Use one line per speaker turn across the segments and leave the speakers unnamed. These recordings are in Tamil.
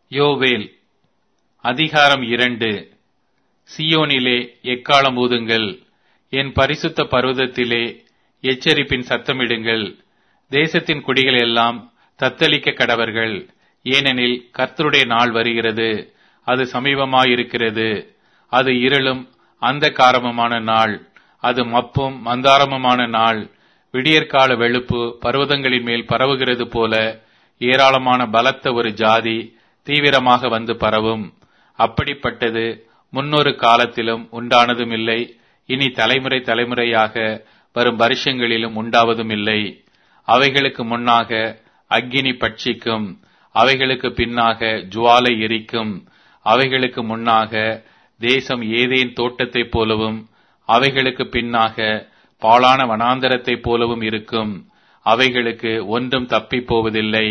யோவேல் அதிகாரம் இரண்டு சியோனிலே எக்காலம் ஊதுங்கள் என் பரிசுத்த பர்வதத்திலே எச்சரிப்பின் சத்தமிடுங்கள் தேசத்தின் குடிகள் எல்லாம் தத்தளிக்க கடவர்கள் ஏனெனில் கர்த்தருடைய நாள் வருகிறது அது சமீபமாயிருக்கிறது அது இருளும் அந்தகாரமுமான நாள் அது மப்பும் மந்தாரமுமான நாள் விடியற்கால வெளுப்பு பர்வதங்களின் மேல் பரவுகிறது போல ஏராளமான பலத்த ஒரு ஜாதி தீவிரமாக வந்து பரவும் அப்படிப்பட்டது முன்னொரு காலத்திலும் உண்டானதும் இல்லை இனி தலைமுறை தலைமுறையாக வரும் வருஷங்களிலும் உண்டாவதும் இல்லை அவைகளுக்கு முன்னாக அக்கினி பட்சிக்கும் அவைகளுக்கு பின்னாக ஜுவாலை எரிக்கும் அவைகளுக்கு முன்னாக தேசம் ஏதேன் தோட்டத்தைப் போலவும் அவைகளுக்கு பின்னாக பாழான வனாந்தரத்தைப் போலவும் இருக்கும் அவைகளுக்கு ஒன்றும் தப்பிப் போவதில்லை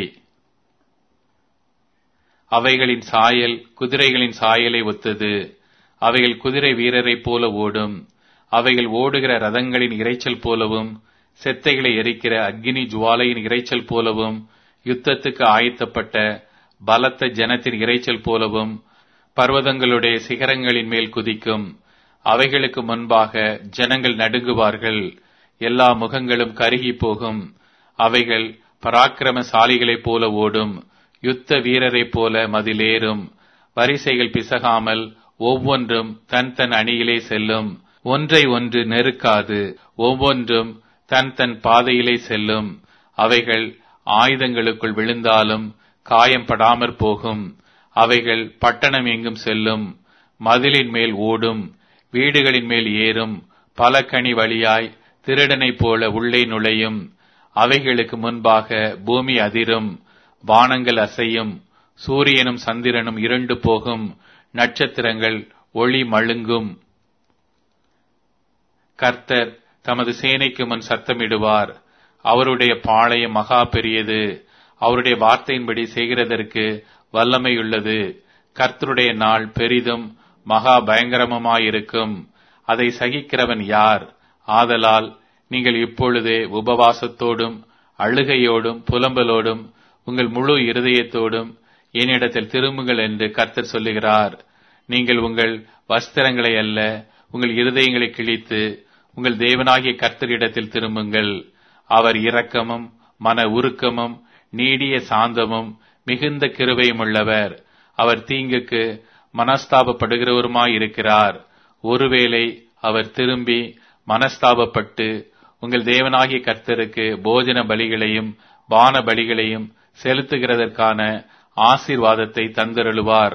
அவைகளின் சாயல் குதிரைகளின் சாயலை ஒத்தது அவைகள் குதிரை வீரரைப் போல ஓடும் அவைகள் ஓடுகிற ரதங்களின் இரைச்சல் போலவும் செத்தைகளை எரிக்கிற அக்கினி ஜுவாலையின் இரைச்சல் போலவும் யுத்தத்துக்கு ஆயத்தப்பட்ட பலத்த ஜனத்தின் இரைச்சல் போலவும் பர்வதங்களுடைய சிகரங்களின் மேல் குதிக்கும் அவைகளுக்கு முன்பாக ஜனங்கள் நடுங்குவார்கள் எல்லா முகங்களும் கருகி போகும் அவைகள் பராக்கிரமசாலிகளைப் போல ஓடும் யுத்த வீரரைப் போல மதிலேறும் வரிசைகள் பிசகாமல் ஒவ்வொன்றும் தன் தன் அணியிலே செல்லும் ஒன்றை ஒன்று நெருக்காது ஒவ்வொன்றும் தன் தன் பாதையிலே செல்லும் அவைகள் ஆயுதங்களுக்குள் விழுந்தாலும் காயம் படாமற் போகும் அவைகள் பட்டணம் எங்கும் செல்லும் மதிலின் மேல் ஓடும் வீடுகளின் மேல் ஏறும் பல கனி வழியாய் திருடனைப் போல உள்ளே நுழையும் அவைகளுக்கு முன்பாக பூமி அதிரும் வானங்கள் அசையும் சூரியனும் சந்திரனும் இருண்டு போகும் நட்சத்திரங்கள் ஒளி மழுங்கும் கர்த்தர் தமது சேனைக்கு முன் சத்தமிடுவார் அவருடைய பாளையம் மகா பெரியது அவருடைய வார்த்தையின்படி செய்கிறதற்கு வல்லமையுள்ளது கர்த்தருடைய நாள் பெரிதும் மகா பயங்கரமுமாயிருக்கும் அதை சகிக்கிறவன் யார் ஆதலால் நீங்கள் இப்பொழுதே உபவாசத்தோடும் அழுகையோடும் புலம்பலோடும் உங்கள் முழு இருதயத்தோடும் என்னிடத்தில் திரும்புங்கள் என்று கர்த்தர் சொல்லுகிறார் நீங்கள் உங்கள் வஸ்திரங்களை அல்ல உங்கள் இருதயங்களை கிழித்து உங்கள் தேவனாகிய கர்த்தரிடத்தில் திரும்புங்கள் அவர் இரக்கமும் மன உருக்கமும் நீடிய சாந்தமும் மிகுந்த கிருபையும் உள்ளவர் அவர் தீங்குக்கு மனஸ்தாபப்படுகிறவருமாயிருக்கிறார் ஒருவேளை அவர் திரும்பி மனஸ்தாபப்பட்டு உங்கள் தேவனாகிய கர்த்தருக்கு போஜன பலிகளையும் பான பலிகளையும் செலுத்துகிறதற்கான ஆசீர்வாதத்தை தந்தருளுவார்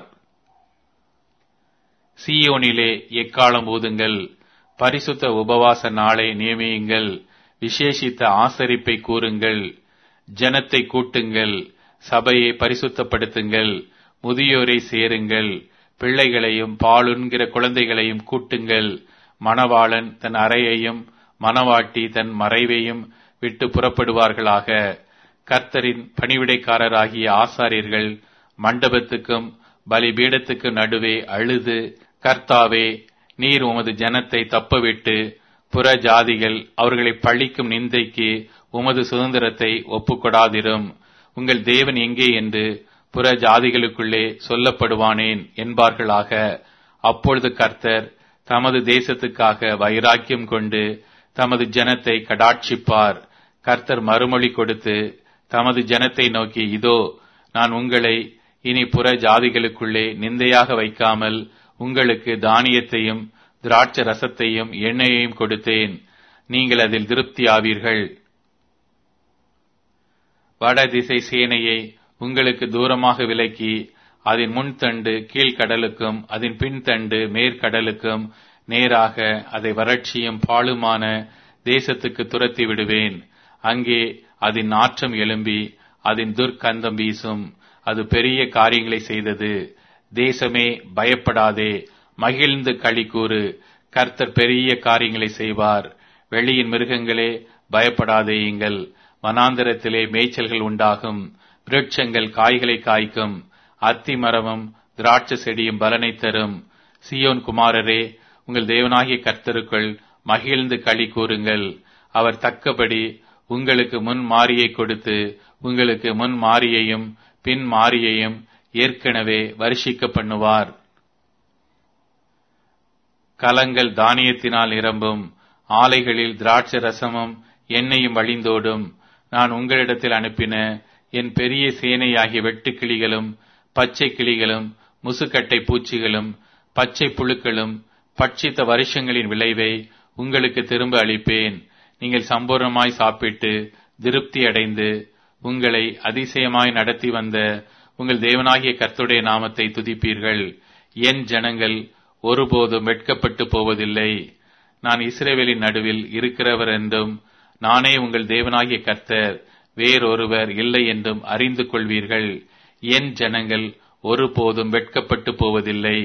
சியோனிலே எக்காலம் ஊதுங்கள் பரிசுத்த உபவாச நாளை நியமியுங்கள் விசேஷித்த ஆசரிப்பை கூறுங்கள் ஜனத்தை கூட்டுங்கள் சபையை பரிசுத்தப்படுத்துங்கள் முதியோரை சேருங்கள் பிள்ளைகளையும் பாலுண்கிற குழந்தைகளையும் கூட்டுங்கள் மணவாளன் தன் அறையையும் மணவாட்டி தன் மறைவையும் விட்டு புறப்படுவார்களாக கர்த்தரின் பணிவிடைக்காரராகிய ஆசாரியர்கள் மண்டபத்துக்கும் பலிபீடத்துக்கு நடுவே அழுது கர்த்தாவே நீர் உமது ஜனத்தை தப்பவிட்டு புற ஜாதிகள் அவர்களை பழிக்கும் நிந்தைக்கு உமது சுதந்திரத்தை ஒப்புக்கொடாதிரும் உங்கள் தேவன் எங்கே என்று புற ஜாதிகளுக்குள்ளே சொல்லப்படுவானேன் என்பார்களாக அப்பொழுது கர்த்தர் தமது தேசத்துக்காக வைராக்கியம் கொண்டு தமது ஜனத்தை கடாட்சிப்பார் கர்த்தர் மறுமொழி கொடுத்து தமது ஜனத்தை நோக்கி இதோ நான் உங்களை இனி புற ஜாதிகளுக்குள்ளே நிந்தையாக வைக்காமல் உங்களுக்கு தானியத்தையும் திராட்ச ரசத்தையும் எண்ணெயையும் கொடுத்தேன் நீங்கள் அதில் திருப்தி ஆவீர்கள் வடதிசை சேனையை உங்களுக்கு தூரமாக விலக்கி அதன் முன்தண்டு கீழ்கடலுக்கும் அதன் பின்தண்டு மேற்கடலுக்கும் நேராக அதை வறட்சியும் பாழுமான தேசத்துக்கு துரத்தி விடுவேன் அங்கே அதன் நாற்றம் எழும்பி அதன் துர்க்கந்தம் வீசும் அது பெரிய காரியங்களை செய்தது தேசமே பயப்படாதே மகிழ்ந்து களி கூறு கர்த்தர் பெரிய காரியங்களை செய்வார் வெளியின் மிருகங்களே பயப்படாதேயுங்கள் வனாந்தரத்திலே மேய்ச்சல்கள் உண்டாகும் விருட்சங்கள் காய்களை காய்க்கும் அத்தி மரமும் திராட்சை செடியும் பலனை தரும் சியோன் குமாரரே உங்கள் தேவனாகிய கர்த்தருக்குள் மகிழ்ந்து களி கூறுங்கள் அவர் தக்கபடி உங்களுக்கு முன் மாரியை கொடுத்து உங்களுக்கு முன் மாரியையும் பின் மாரியையும் ஏற்கனவே வருஷிக்க பண்ணுவார் கலங்கள் தானியத்தினால் நிரம்பும் ஆலைகளில் திராட்சை ரசமும் எண்ணெயும் வழிந்தோடும் நான் உங்களிடத்தில் அனுப்பின என் பெரிய சேனையாகிய வெட்டுக்கிளிகளும் பச்சை கிளிகளும் முசுக்கட்டை பூச்சிகளும் பச்சை புழுக்களும் பட்சித்த வருஷங்களின் விளைவை உங்களுக்கு திரும்ப அளிப்பேன் நீங்கள் சம்பூர்ணமாய் சாப்பிட்டு திருப்தி அடைந்து உங்களை அதிசயமாய் நடத்தி வந்த உங்கள் தேவனாகிய கர்த்துடைய நாமத்தை துதிப்பீர்கள் என் ஜனங்கள் ஒருபோதும் வெட்கப்பட்டு போவதில்லை நான் இஸ்ரேவேலின் நடுவில் இருக்கிறவர் என்றும் நானே உங்கள் தேவனாகிய கர்த்தர் வேறொருவர் இல்லை என்றும் அறிந்து கொள்வீர்கள் என் ஜனங்கள் ஒருபோதும் வெட்கப்பட்டு போவதில்லை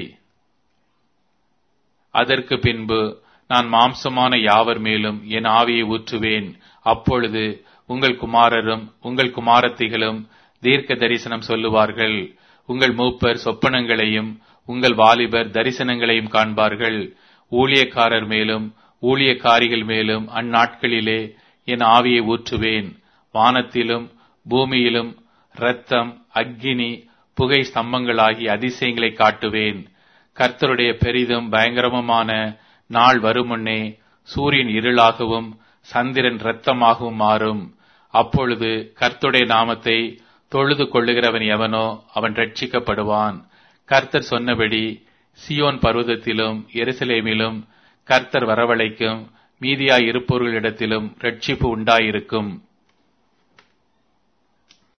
அதற்கு பின்பு நான் மாம்சமான யாவர் மேலும் என் ஆவியை ஊற்றுவேன் அப்பொழுது உங்கள் குமாரரும் உங்கள் குமாரத்திகளும் தீர்க்க தரிசனம் சொல்லுவார்கள் உங்கள் மூப்பர் சொப்பனங்களையும் உங்கள் வாலிபர் தரிசனங்களையும் காண்பார்கள் ஊழியக்காரர் மேலும் ஊழியக்காரிகள் மேலும் அந்நாட்களிலே என் ஆவியை ஊற்றுவேன் வானத்திலும் பூமியிலும் இரத்தம் அக்கினி புகை ஸ்தம்பங்களாகி அதிசயங்களை காட்டுவேன் கர்த்தருடைய பெரிதும் பயங்கரமுமான நாள் வருமுன்னே சூரியன் இருளாகவும் சந்திரன் இரத்தமாகவும் மாறும் அப்பொழுது கர்த்தருடைய நாமத்தை தொழுது கொள்ளுகிறவன் எவனோ அவன் ரட்சிக்கப்படுவான் கர்த்தர் சொன்னபடி சியோன் பர்வதத்திலும் எருசலேமிலும் கர்த்தர் வரவழைக்கும் மீதியாய் இருப்பவர்களிடத்திலும் ரட்சிப்பு உண்டாயிருக்கும்